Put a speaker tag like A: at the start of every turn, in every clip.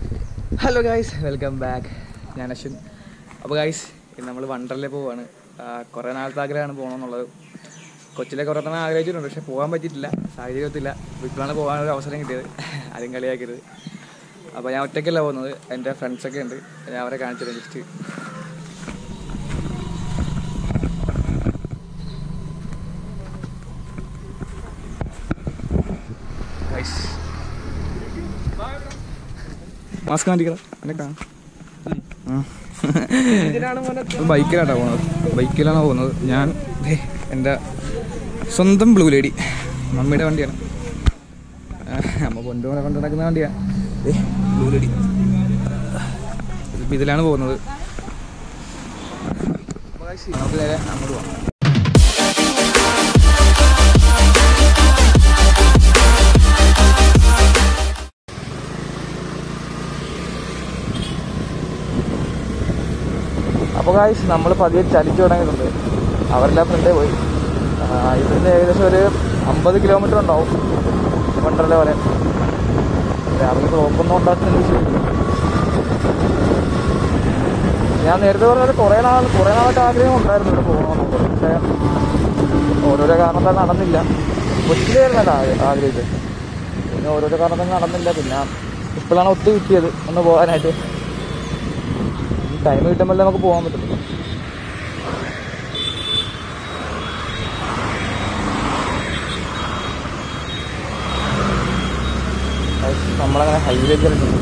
A: Hello guys welcome back ഞാൻ അശ്വിൻ അപ്പോൾ guys ഇന്ന് നമ്മൾ വണ്ടറിൽ പോവാണ് കുറേ നാളത്തെ ആഗ്രഹമാണ് പോകണമെന്നുള്ളത് കൊച്ചിലെ കുറേ തന്നെ ആഗ്രഹിച്ചിട്ടുണ്ട് പക്ഷേ പോകാൻ പറ്റിയിട്ടില്ല സാഹചര്യം ഒത്തില്ല അപ്പോൾ ഇപ്പോഴാണ് പോകാനൊരു അവസരം കിട്ടിയത് ആരും കളിയാക്കരുത് അപ്പോൾ ഞാൻ ഒറ്റയ്ക്കല്ല പോകുന്നത് എൻ്റെ ഫ്രണ്ട്സൊക്കെ ഉണ്ട് ഞാൻ അവരെ കാണിച്ചത് ജസ്റ്റ് ഗൈസ് മാസ്ക് മാറ്റിക്കണം എന്നെ കാണാം ബൈക്കിലാട്ടോ പോകുന്നത് ബൈക്കിലാണ് പോകുന്നത് ഞാൻ ദേ എൻ്റെ സ്വന്തം ബ്ലൂ ലേഡി മമ്മിയുടെ വണ്ടിയാണ് ആ, അമ്മ കൊണ്ടുപോലെ കൊണ്ട് നടക്കുന്ന വണ്ടിയാണ് ദേ ബ്ലൂ ലേഡി ഇതിപ്പോൾ ഇതിലാണ് പോകുന്നത് നമുക്ക് നേരെ അങ്ങോട്ട് പോകാം അപ്പോൾ കായ്സ് നമ്മൾ പതിയെ ചലിച്ചു തുടങ്ങിയിട്ടുണ്ട് അവരെല്ലാം ഫ്രണ്ടേ പോയി ആ, ഇവിടുന്ന് ഏകദേശം ഒരു അമ്പത് കിലോമീറ്റർ ഉണ്ടാവും വണ്ടർല വരെ രാവിലെ ബ്ലോക്കൊന്നും ഉണ്ടാക്കുന്ന ഞാൻ നേരത്തെ പറഞ്ഞത് കുറേ നാൾ കുറേ നാളത്തെ ആഗ്രഹം ഉണ്ടായിരുന്നു ഇവിടെ പോകണമെന്നൊക്കെ പക്ഷേ ഓരോരോ കാരണത്താൽ നടന്നില്ല കൊച്ചിലായിരുന്നല്ലോ ആ- ആഗ്രഹിച്ചത് പിന്നെ ഓരോരോ കാരണത്താൽ നടന്നില്ല പിന്നെ ഇപ്പോഴാണ് ഒത്തു കിട്ടിയത് ഒന്ന് പോകാനായിട്ട് ടൈം കിട്ടുമ്പോൾ നമുക്ക് പോകാൻ പറ്റും നമ്മളങ്ങനെ ഹൈവേക്ക് ഇറങ്ങി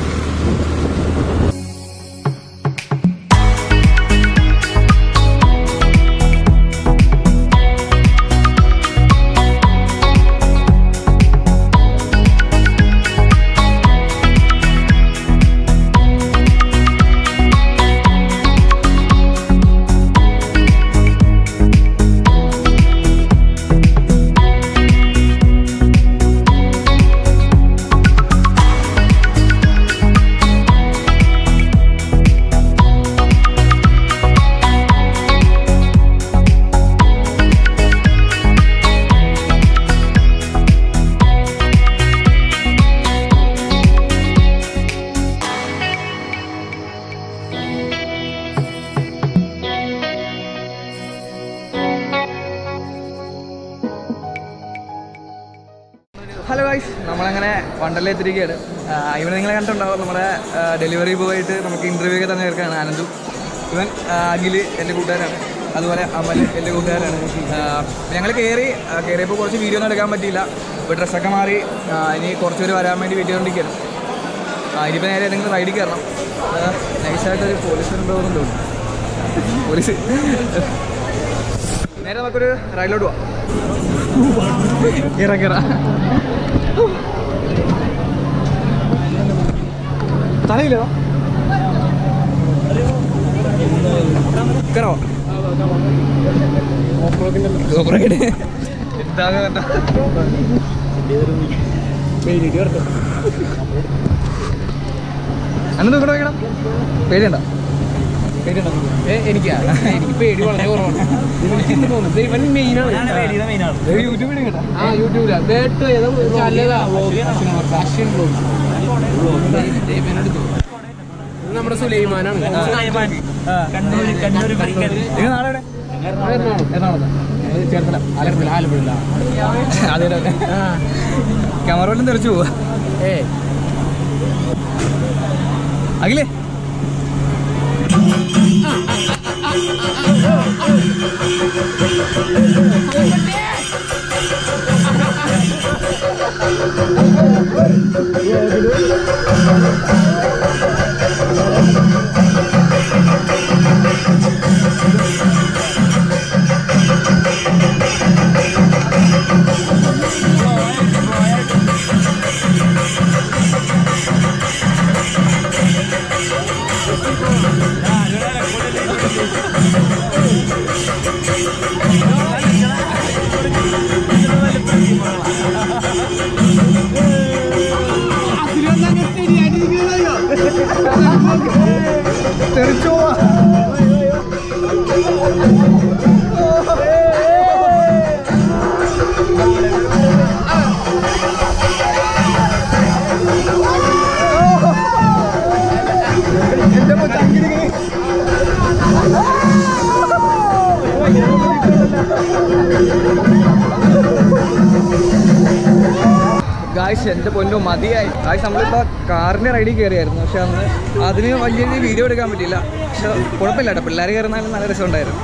A: ഹലോ ഗൈസ് നമ്മളങ്ങനെ വണ്ടറിൽ എത്തിരിക്കുകയാണ് ആ, ഇവിടെ നിങ്ങളെ കണ്ടിട്ടുണ്ടാവും നമ്മുടെ ഡെലിവറി ബോയ് ആയിട്ട് നമുക്ക് ഇൻ്റർവ്യൂ ഒക്കെ തന്നെ ചേർക്കാണ് ആനന്ദു ഇവൻ ആ, അഖിൽ എൻ്റെ കൂട്ടുകാരാണ് അതുപോലെ അമൽ എൻ്റെ കൂട്ടുകാരാണ് ഞങ്ങൾ കയറി ആ, കയറിയപ്പോൾ കുറച്ച് വീഡിയോ ഒന്നും എടുക്കാൻ പറ്റിയില്ല ഇപ്പോൾ ഡ്രസ്സൊക്കെ മാറി ആ, ഇനി കുറച്ച് പേര് വരാൻ വേണ്ടി വെയിറ്റ് ചെയ്തുകൊണ്ടിരിക്കുകയാണ് ആ, ഇനിയിപ്പോൾ നേരെ ഏതെങ്കിലും റൈഡിൽ കയറണം നൈസായിട്ടൊരു പോലീസ് ഉണ്ടോ എന്ന് തോന്നുന്നു പോലീസ് നേരെ നമുക്കൊരു റൈഡിലോട്ട് പോവാം കയറാം കയറാം തലയില്ലോ കയറോ എന്താ അന്നത് ഇവിടെ വയ്ക്കണം പേടിയുണ്ടോ പേടിയുണ്ടോ
B: എനിക്കാ എനിക്ക് പേടി വളരെ കുറവാണ് എനിക്കിന്ന് തോന്നുന്നു ഇവൻ മെയിനാണ്
A: യൂട്യൂബിൽ കേട്ടോ
B: ആ യൂട്യൂബിലാ വേട്ട് ഏതാ നല്ലതാ ഫാഷൻ ബ്ലോഗ് ഇത് നമ്മുടെ സുലൈമാനാണ്
A: നിങ്ങൾ നാളെ എവിടെ?
B: എറണാകുളം
A: എറണാകുളത്ത് അത് ചേർത്തല
B: ആലപ്പുഴ ആലപ്പുഴ
A: അതെ അതെ ക്യാമറ വല്ലതും തെറിച്ചു പോവാ
B: ഏ
A: അഖിലേ തെറിച്ചു പോവാ എൻ്റെ പൊന്നു മതിയായി ആയി നമ്മളിപ്പോൾ കാറിൻ്റെ റൈഡിൽ കയറിയായിരുന്നു പക്ഷെ അന്ന് അതിന് വലിയ രീതിയിൽ വീഡിയോ എടുക്കാൻ പറ്റിയില്ല പക്ഷെ കുഴപ്പമില്ല കേട്ടോ പിള്ളേർ കയറുന്നാലും നല്ല രസമുണ്ടായിരുന്നു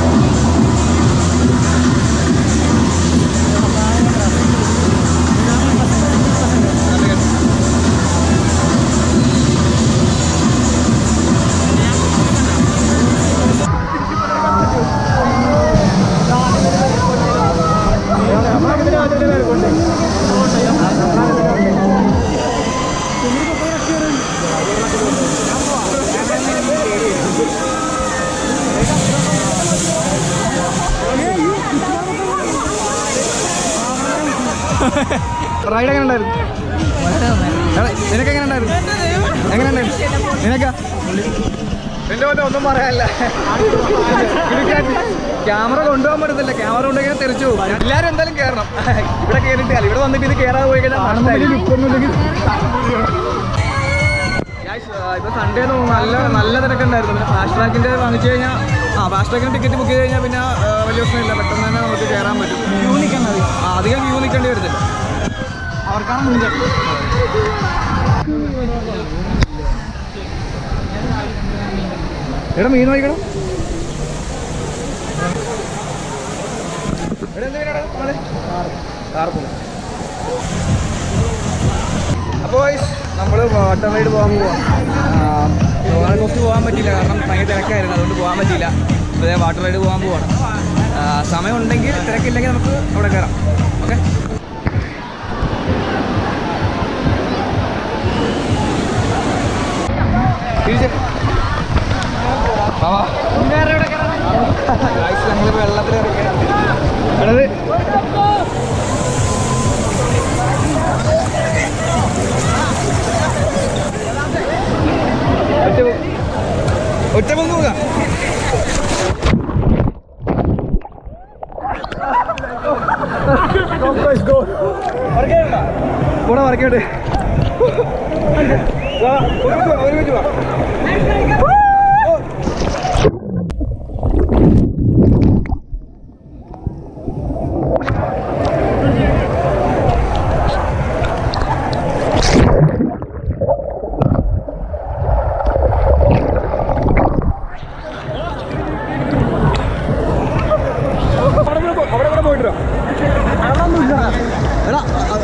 A: റൈഡ് എങ്ങനെ ഉണ്ടായിരുന്നു എടാ, നിനക്ക് എങ്ങനെ ഉണ്ടായിരുന്നു എങ്ങനെ ഉണ്ടായിരുന്നു നിനക്കാ എന്റെ പോലെ ഒന്നും പറയാല്ല ക്യാമറ കൊണ്ടുപോകാൻ പറ്റത്തില്ല ക്യാമറ കൊണ്ടുപോയി തെറിച്ചു പോകും എല്ലാരും എന്തായാലും കയറണം ഇവിടെ കയറിയിട്ട് അല്ല ഇവിടെ വന്നിട്ട് ഇത് കയറാതെ പോയി കഴിഞ്ഞാൽ ഇപ്പൊ സൺഡേ നല്ല നല്ല തിരക്കുണ്ടായിരുന്നു പിന്നെ ഫാസ്റ്റ് ട്രാക്കിന്റെ വാങ്ങിച്ചു കഴിഞ്ഞാൽ ആ ഫാസ്റ്റ് ട്രാക്കിന് ടിക്കറ്റ് ബുക്ക് ചെയ്ത് കഴിഞ്ഞാൽ പിന്നെ ആ, വലിയ പ്രശ്നമില്ല പെട്ടെന്ന് തന്നെ നമുക്ക് കയറാൻ പറ്റും ക്യൂ നിൽക്കേണ്ടത് ആ അധികം ക്യൂ നിൽക്കേണ്ടി വരത്തില്ല അവർക്കാണ് മുൻകൈ എടാ മീൻ വാങ്ങിക്കണം അപ്പോൾ നമ്മൾ വാട്ടർ റൈഡ് പോകാൻ പോവാം റോളർ കോസ്റ്റ് പോകാൻ പറ്റില്ല കാരണം ഭയങ്കര തിരക്കായിരുന്നു അതുകൊണ്ട് പോകാൻ പറ്റില്ല അതേ വാട്ടർ റൈഡ് പോകാൻ പോവാണ് ആ, സമയം ഉണ്ടെങ്കിൽ തിരക്കില്ലെങ്കിൽ നമുക്ക് അവിടെ കയറാം ഓക്കെ തിരിച്ച് ഞങ്ങളിപ്പോൾ വെള്ളത്തിൽ ഇറങ്ങിയത് ഒറ്റ പൊങ്ങുക കൂടെ വരക്കോട്ടെ ഒരുമിച്ച് വാ അവിടെ കൂടെ പോ- അവിടെ കൂടെ പോയിട്ടോ എടാ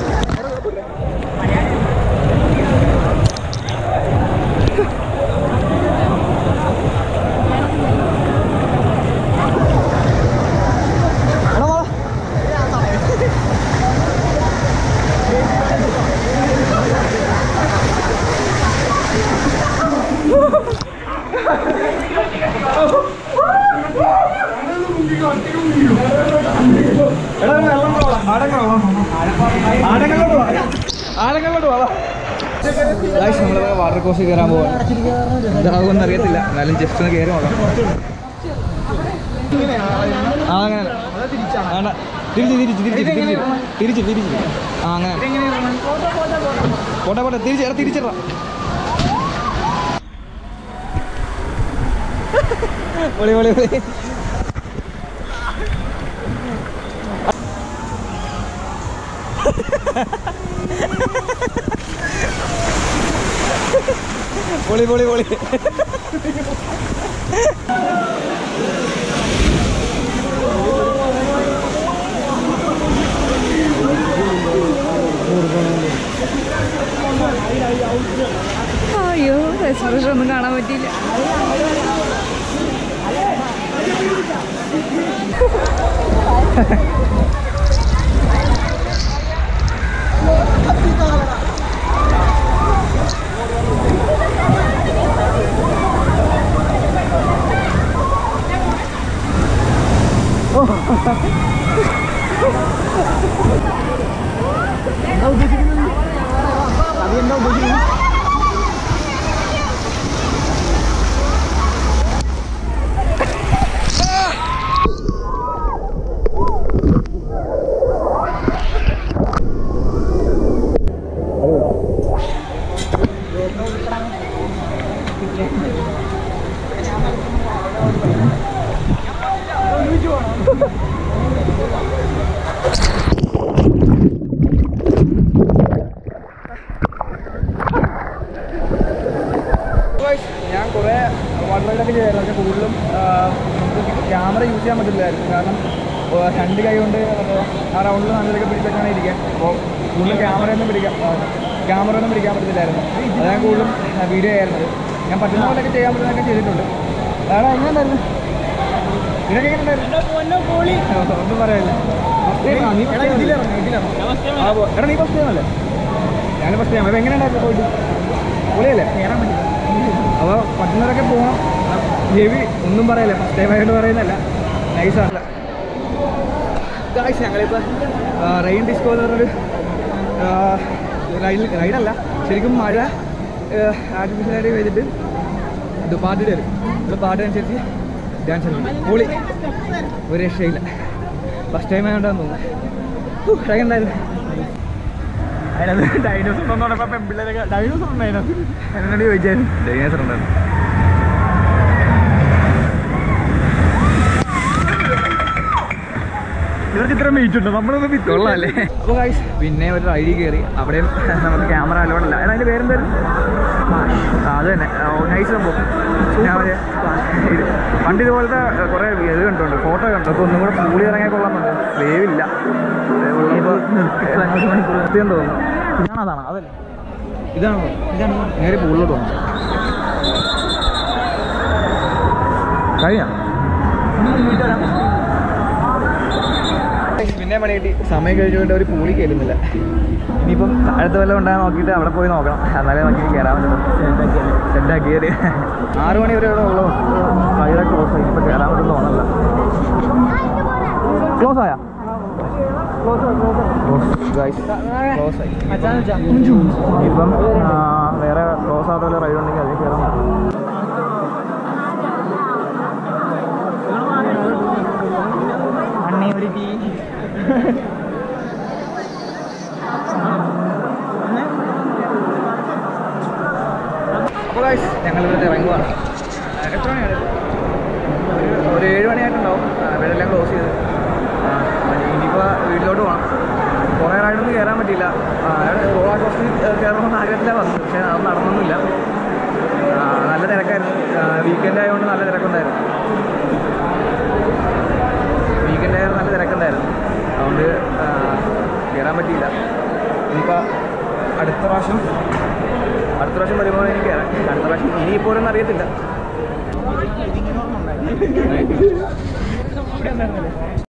A: എടാ വെള്ളം കൊള്ളാം ആടങ്ങളോളം ആടങ്ങളിലോട്ട് വാ ആടങ്ങളിലോട്ട് വാ ഗായ്സ് നമ്മൾ വാട്ടർ കോസ്റ്റ് കയറാൻ പോവാണ് ഇതാകുമെന്ന് അറിയത്തില്ല എന്നാലും ജസ്റ്റ് ഒന്ന് കയറി നോക്കാം ആ അങ്ങനെ വേണ്ട തിരിച്ച് തിരിച്ച് തിരിച്ച് തിരിച്ച് തിരിച്ച് തിരിച്ച് ആ അങ്ങനെ പോട്ടെ പോട്ടെ തിരിച്ച് എടാ തിരിച്ചിടാം പൊളി പൊളി പൊളി പൊളി പൊളി പൊളി
C: അയ്യോ എക്സ്പ്രഷൻ ഒന്നും കാണാൻ പറ്റിയില്ല
A: വാട്ടർ റൈഡൊക്കെ ചെയ്യായിരുന്നു പക്ഷേ കൂടുതലും ആ, നമുക്ക് ക്യാമറ യൂസ് ചെയ്യാൻ പറ്റില്ലായിരുന്നു കാരണം ആ, രണ്ട് കൈ കൊണ്ട് മറ്റേ ആ റൗണ്ടിൽ നല്ലതൊക്കെ പിടിച്ചൊക്കെയാണ് ഇരിക്കാൻ അപ്പോൾ കൂടുതലും ക്യാമറ ഒന്നും പിടിക്കാൻ ക്യാമറ ഒന്നും പിടിക്കാൻ പറ്റത്തില്ലായിരുന്നു അതാണ് കൂടുതലും വീഡിയോ ചെയ്യാറുള്ളത് ഞാൻ പറ്റുന്ന പോലെയൊക്കെ ചെയ്യാൻ പറ്റുന്നതൊക്കെ ചെയ്തിട്ടുണ്ട് അതാണ് എങ്ങനെ ഉണ്ടായിരുന്നു ഇതിനൊക്കെ എങ്ങനെ ഉണ്ടായിരുന്നു ഒന്നും പറയില്ല എടാ ഇതിലിറങ്ങി ഇതിലിറങ്ങി ആ പോ- എടാ നീ ഫസ്റ്റ് ടൈം അല്ലേ ഞാൻ ഫസ്റ്റ് ടൈം അപ്പോൾ എങ്ങനെ ഉണ്ടായിരുന്നു പോയിട്ട് പൊളിയല്ലേ കയറാൻ പറ്റില്ല അപ്പോൾ പറ്റുന്നവരൊക്കെ പോകണം ഹെവി ഒന്നും പറയല്ലേ ഫസ്റ്റ് ടൈം ആയിട്ട് പറയുന്നല്ല നൈസാണ് ഗായ്സ് ഞങ്ങളിപ്പോൾ റെയിൻ ഡിസ്കോ എന്ന് പറഞ്ഞൊരു റൈഡിൽ റൈഡല്ല ശരിക്കും മഴ ആർട്ടിഫിഷ്യലായിട്ട് ചെയ്തിട്ട് ഇത് പാട്ട് തരും ഇത് പാട്ടിനനുസരിച്ച് ഡാൻസ് കളിക്കും പൊളി ഒരു രക്ഷയില്ല ഫസ്റ്റ് ടൈം ആയതുകൊണ്ടാന്ന് തോന്നുന്നു ഹൂ, ഉണ്ടായിരുന്നു അതിനകത്ത് ഡൈനോസർ ഉണ്ടെന്ന് പറഞ്ഞപ്പോൾ പെൺപിള്ളേരൊക്കെ ഡൈനോസർ ഉണ്ടായിരുന്നു എന്നോട് ചോദിച്ചായിരുന്നു ഡൈനോസർ ഉണ്ടായിരുന്നു ഇവർക്ക് ഇത്ര മീറ്റ് ഉണ്ടോ നമ്മളൊന്നും കൊള്ളാല്ലേ അപ്പോൾ ഗൈസ് പിന്നെ ഒരു റൈഡിൽ കയറി അവിടെയും നമുക്ക് ക്യാമറ അലോടല്ല എടാ അതിൻ്റെ പേരെന്തായിരുന്നു ആ, അത് തന്നെ നൈസ് സംഭവം ഞാൻ മറ്റേ ഇത് പണ്ട് ഇതുപോലത്തെ കുറേ ഇത് കണ്ടുണ്ട് ഫോട്ടോ കണ്ടു അപ്പോൾ ഒന്നും കൂടെ പൂളി ഇറങ്ങിയാൽ കൊള്ളാമെന്നുണ്ട് വേവില്ല നിർത്തിയെന്ന് തോന്നുന്നു ഇതാണോ അതാണോ അതല്ലേ ഇതാണോ ഇതാണ് നേരെ പൂളിലോട്ട് പോകണം കഴിഞ്ഞ പിന്നെ പണി കിട്ടി സമയം കഴിഞ്ഞുകൊണ്ട് ഒരു പൂളി കയറുന്നില്ല ഇനിയിപ്പം അടുത്ത വല്ലതും ഉണ്ടാകാൻ നോക്കിയിട്ട് അവിടെ പോയി നോക്കണം എന്നാലേ നോക്കി കയറാൻ പറ്റുള്ളൂ സെറ്റാക്കി കയറി ആറ് മണി വരെ ഇവിടെ ഉള്ളൂ വഴിയുടെ ക്ലോസ് ആയി ഇപ്പം കയറാൻ പറ്റും തോന്നല്ല ക്ലോസ് ആയാ ക്ലോസ് ആയി ഇപ്പം ആ, വേറെ ക്ലോസ് ആകാത്ത വല്ല റൈഡ് ഉണ്ടെങ്കിൽ അതിൽ കയറാൻ അണ്ണി ഒരു ടീ അപ്പോൾ ഗൈസ് ഞങ്ങൾ ഇവിടുത്തെ ഇറങ്ങുവാണ് ആ, എത്ര മണിയാണ് ഒരു ഒരു ഏഴ് മണിയായിട്ടുണ്ടാവും ആ, ഇവിടെല്ലാം ക്ലോസ് ചെയ്ത് ആ, ഇനിയിപ്പോൾ വീട്ടിലോട്ട് പോകണം കുറേ റൈഡൊന്നും കയറാൻ പറ്റിയില്ല റോളാ കോസ്റ്റ് കയറണമെന്ന് ആഗ്രഹത്തിലാണ് വന്നത് പക്ഷേ അത് നടന്നൊന്നുമില്ല ആ, നല്ല തിരക്കായിരുന്നു വീക്കെൻഡ് ആയതുകൊണ്ട് നല്ല തിരക്കുണ്ടായിരുന്നു വീക്കെൻഡ് ആയിരുന്നു നല്ല തിരക്കുണ്ടായിരുന്നു അതുകൊണ്ട് ആ, കയറാൻ പറ്റിയില്ല ഇനിയിപ്പോൾ അടുത്ത പ്രാവശ്യം അടുത്ത പ്രാവശ്യം വരുമ്പോൾ എനിക്ക് കയറാം അടുത്ത പ്രാവശ്യം ഇനിയിപ്പോൾ ഒന്നും അറിയത്തില്ല